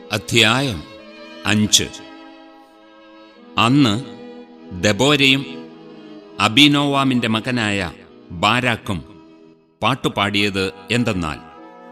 അധ്യായം അഞ്ച് അന്ന് ദബോരയും അബിനോവാമിന്റെ മകനായ ബാരാക്കും പാട്ടുപാടിയത് എന്തെന്നാൽ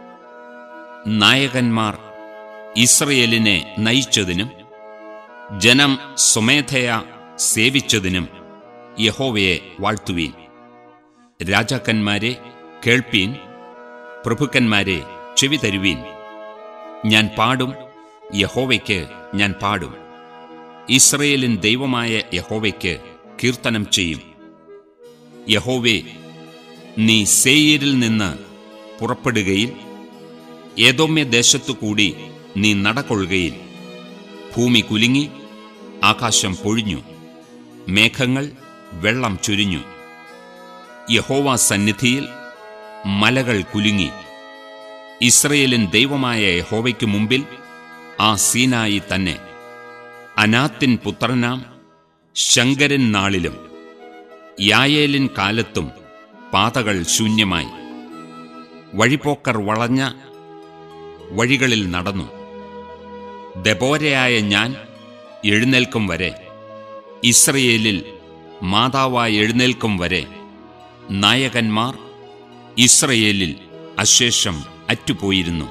നായകന്മാർ ഇസ്രയേലിനെ നയിച്ചതിനും ജനം സ്വമേധയ സേവിച്ചതിനും യഹോവയെ വാഴ്ത്തുവീൻ രാജാക്കന്മാരെ കേൾപ്പീൻ പ്രഭുക്കന്മാരെ ചെവി തരുവീൻ ഞാൻ പാടും യഹോവയ്ക്ക് ഞാൻ പാടും ഇസ്രയേലിൻ ദൈവമായ യഹോവയ്ക്ക് കീർത്തനം ചെയ്യും യഹോവേ നീ സേയിരിൽ നിന്ന് പുറപ്പെടുകയിൽ ഏതോമ്യ ദേശത്തു കൂടി നീ നടകൊള്ളുകയിൽ ഭൂമി കുലുങ്ങി ആകാശം പൊഴിഞ്ഞു മേഘങ്ങൾ വെള്ളം ചുരിഞ്ഞു യഹോവ സന്നിധിയിൽ മലകൾ കുലുങ്ങി ഇസ്രയേലിൻ ദൈവമായ യഹോവയ്ക്കു മുമ്പിൽ ആ സീനായി തന്നെ അനാത്തിൻ പുത്രനാം ശങ്കരൻ നാളിലും യായേലിൻ കാലത്തും പാതകൾ ശൂന്യമായി വഴിപോക്കർ വളഞ്ഞ വഴികളിൽ നടന്നു ദബോരയായ ഞാൻ എഴുന്നേൽക്കും വരെ ഇസ്രയേലിൽ മാതാവായി എഴുന്നേൽക്കും വരെ നായകന്മാർ ഇസ്രയേലിൽ അശേഷം അറ്റുപോയിരുന്നു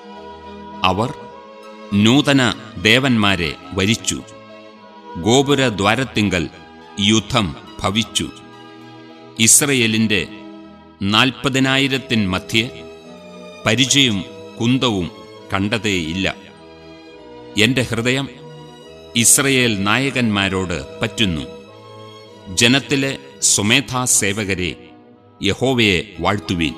അവർ നൂതന ദേവന്മാരെ വരിച്ചു ഗോപുരദ്വാരത്തിങ്കൽ യുദ്ധം ഭവിച്ചു ഇസ്രയേലിന്റെ നാൽപ്പതിനായിരത്തിൻ മധ്യേ പരിചയും കുന്തവും കണ്ടതേയില്ല എന്റെ ഹൃദയം ഇസ്രയേൽ നായകന്മാരോട് പറ്റുന്നു ജനത്തിലെ സ്വമേധാ സേവകരെ യഹോവയെ വാഴ്ത്തുവീൻ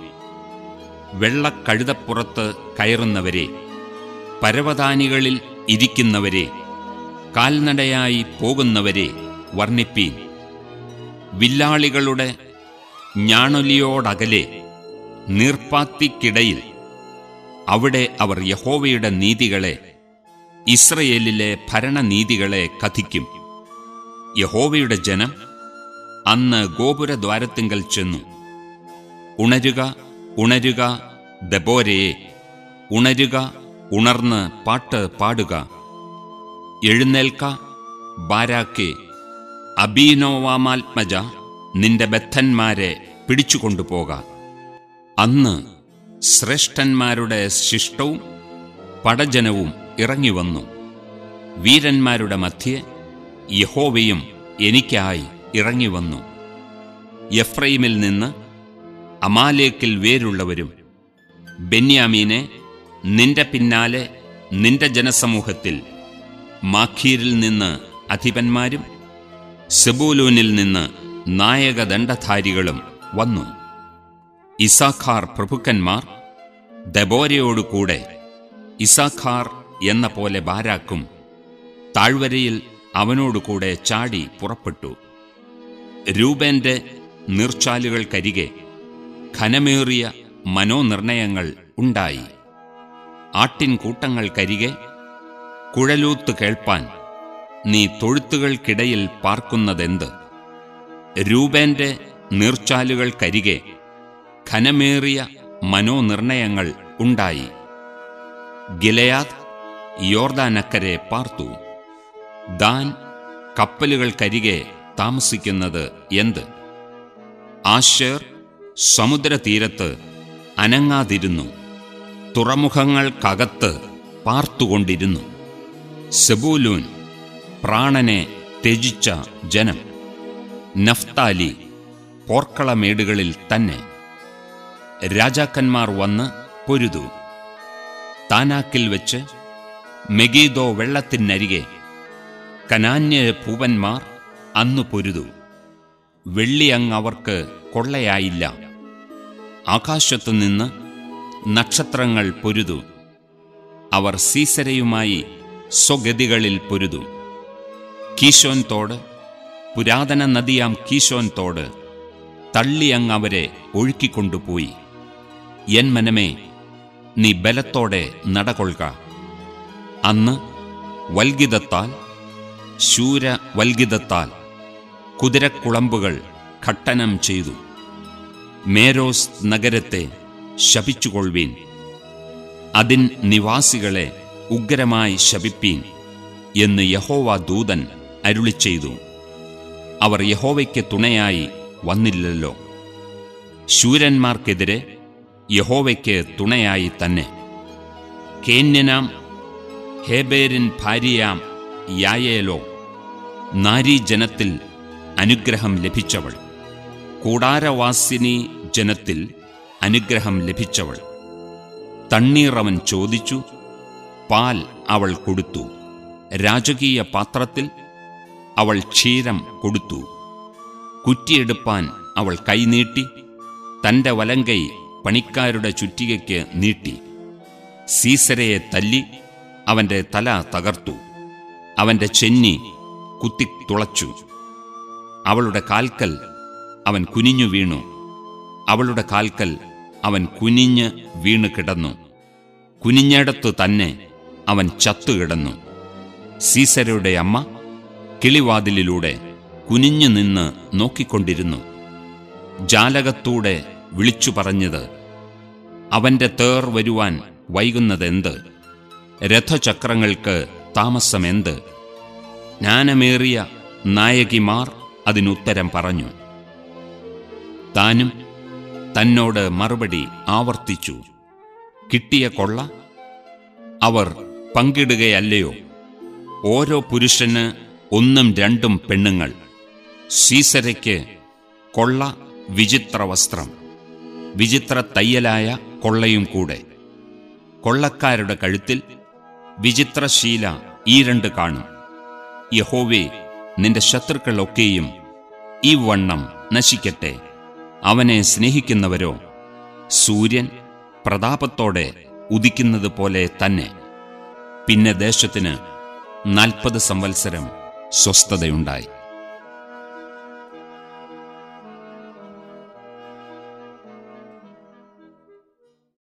വെള്ളക്കഴുതപ്പുറത്ത് കയറുന്നവരെ പരവതാനികളിൽ ഇരിക്കുന്നവരെ കാൽനടയായി പോകുന്നവരെ വർണ്ണിപ്പീൻ വില്ലാളികളുടെ ഞാണൊലിയോടകലെ നീർപ്പാത്തിക്കിടയിൽ അവിടെ അവർ യഹോവയുടെ നീതികളെ ഇസ്രയേലിലെ ഭരണനീതികളെ കഥിക്കും യഹോവയുടെ ജനം അന്ന് ഗോപുരദ്വാരത്തിങ്കൽ ചെന്നു ഉണരുക ഉണരുക ദബോരയെ ഉണരുക ഉണർന്ന് പാട്ട് പാടുക എഴുന്നേൽക്ക ബാരാക്കെ അബീനോവാമാത്മജ നിന്റെ ബദ്ധന്മാരെ പിടിച്ചുകൊണ്ടുപോക അന്ന് ശ്രേഷ്ഠന്മാരുടെ ശിഷ്ടവും പടജനവും ഇറങ്ങിവന്നു വീരന്മാരുടെ മധ്യേ യഹോവയും എനിക്കായി ഇറങ്ങിവന്നു എഫ്രൈമിൽ നിന്ന് അമാലേക്കിൽ വേരുള്ളവരും ബെന്യാമീനെ നിന്റെ പിന്നാലെ നിന്റെ ജനസമൂഹത്തിൽ മാഖീരിൽ നിന്ന് അധിപന്മാരും സെബൂലൂനിൽ നിന്ന് നായകദണ്ഡധാരികളും വന്നു ഇസാഖാർ പ്രഭുക്കന്മാർ ദബോരയോടുകൂടെ ഇസാഖാർ എന്ന പോലെ ബാരാക്കും താഴ്വരയിൽ അവനോടുകൂടെ ചാടി പുറപ്പെട്ടു രൂപേന്റെ നീർച്ചാലുകൾക്കരികെ ഘനമേറിയ മനോനിർണയങ്ങൾ ഉണ്ടായി ആട്ടിൻകൂട്ടങ്ങൾക്കരികെ കുഴലൂത്ത് കേൾപ്പാൻ നീ തൊഴുത്തുകൾക്കിടയിൽ പാർക്കുന്നതെന്ത് രൂപേന്റെ നീർച്ചാലുകൾക്കരികെ ഘനമേറിയ മനോനിർണയങ്ങൾ ഉണ്ടായി ഗിലയാദ് യോർദാനക്കരെ പാർത്തു ദാൻ കപ്പലുകൾക്കരികെ താമസിക്കുന്നത് എന്ത് ആശേർ സമുദ്രതീരത്ത് അനങ്ങാതിരുന്നു തുറമുഖങ്ങൾക്കകത്ത് പാർത്തുകൊണ്ടിരുന്നു സെബൂലൂൻ പ്രാണനെ ത്യജിച്ച ജനം നഫ്താലി പോർക്കളമേടുകളിൽ തന്നെ രാജാക്കന്മാർ വന്ന് പൊരുതു താനാക്കിൽ വെച്ച് മെഗീദോ വെള്ളത്തിനരികെ കനാന്യ ഭൂപന്മാർ അന്നു പൊരുതു വെള്ളിയങ് അവർക്ക് കൊള്ളയായില്ല ആകാശത്തുനിന്ന് നക്ഷത്രങ്ങൾ പൊരുതു അവർ സീസരയുമായി സ്വഗതികളിൽ പൊരുതു കീശോൻ തോട് പുരാതന നദിയാം കീശോൻ തോട് തള്ളിയങ് അവരെ ഒഴുക്കിക്കൊണ്ടുപോയി എൻ മനമേ നീ ബലത്തോടെ നടകൊള്ളുക അന്ന് വൽഗിതത്താൽ ശൂര വൽഗിതത്താൽ കുതിരക്കുളമ്പുകൾ ഘട്ടനം ചെയ്തു മേരോസ് നഗരത്തെ ശപിച്ചുകൊള്ളുവീൻ അതിൻ നിവാസികളെ ഉഗ്രമായി ശപിപ്പീൻ എന്ന് യഹോവ ദൂതൻ അരുളി ചെയ്തു അവർ യഹോവയ്ക്ക് തുണയായി വന്നില്ലല്ലോ ശൂരന്മാർക്കെതിരെ യഹോവയ്ക്ക് തുണയായി തന്നെ കേന്യനാം ഹേബേരിൻ ഭാര്യയാം യായേലോ നാരീജനത്തിൽ അനുഗ്രഹം ലഭിച്ചവൾ കൂടാരവാസിനി ജനത്തിൽ അനുഗ്രഹം ലഭിച്ചവൾ തണ്ണീർ അവൻ ചോദിച്ചു പാൽ അവൾ കൊടുത്തു രാജകീയ പാത്രത്തിൽ അവൾ ക്ഷീരം കൊടുത്തു കുറ്റിയെടുപ്പാൻ അവൾ കൈനീട്ടി തന്റെ വലങ്കൈ പണിക്കാരുടെ ചുറ്റികയ്ക്ക് നീട്ടി സീസരയെ തല്ലി അവന്റെ തല തകർത്തു അവന്റെ ചെന്നി കുത്തിത്തുളച്ചു അവളുടെ കാൽക്കൽ അവൻ കുനിഞ്ഞു വീണു അവളുടെ കാൽക്കൽ അവൻ കുനിഞ്ഞ് വീണ് കിടന്നു കുനിഞ്ഞിടത്തു തന്നെ അവൻ ചത്തുകിടന്നു സീസരയുടെ അമ്മ കിളിവാതിലിലൂടെ കുനിഞ്ഞു നിന്ന് നോക്കിക്കൊണ്ടിരുന്നു ജാലകത്തൂടെ വിളിച്ചു പറഞ്ഞത് അവന്റെ തേർ വരുവാൻ വൈകുന്നതെന്ത് രഥചക്രങ്ങൾക്ക് താമസമെന്ത് ജ്ഞാനമേറിയ നായകിമാർ അതിനുത്തരം പറഞ്ഞു താനും തന്നോട് മറുപടി ആവർത്തിച്ചു കിട്ടിയ കൊള്ള അവർ പങ്കിടുകയല്ലയോ ഓരോ പുരുഷന് ഒന്നും രണ്ടും പെണ്ണുങ്ങൾ സീസരയ്ക്ക് കൊള്ള വിചിത്ര വസ്ത്രം വിചിത്ര തയ്യലായ കൊള്ളയും കൂടെ കൊള്ളക്കാരുടെ കഴുത്തിൽ വിചിത്രശീല ഈ രണ്ട് കാണും യഹോവേ നിന്റെ ശത്രുക്കളൊക്കെയും ഈ വണ്ണം നശിക്കട്ടെ അവനെ സ്നേഹിക്കുന്നവരോ സൂര്യൻ പ്രതാപത്തോടെ ഉദിക്കുന്നത് പോലെ തന്നെ പിന്നെ ദേശത്തിന് നാൽപ്പത് സംവത്സരം സ്വസ്ഥതയുണ്ടായി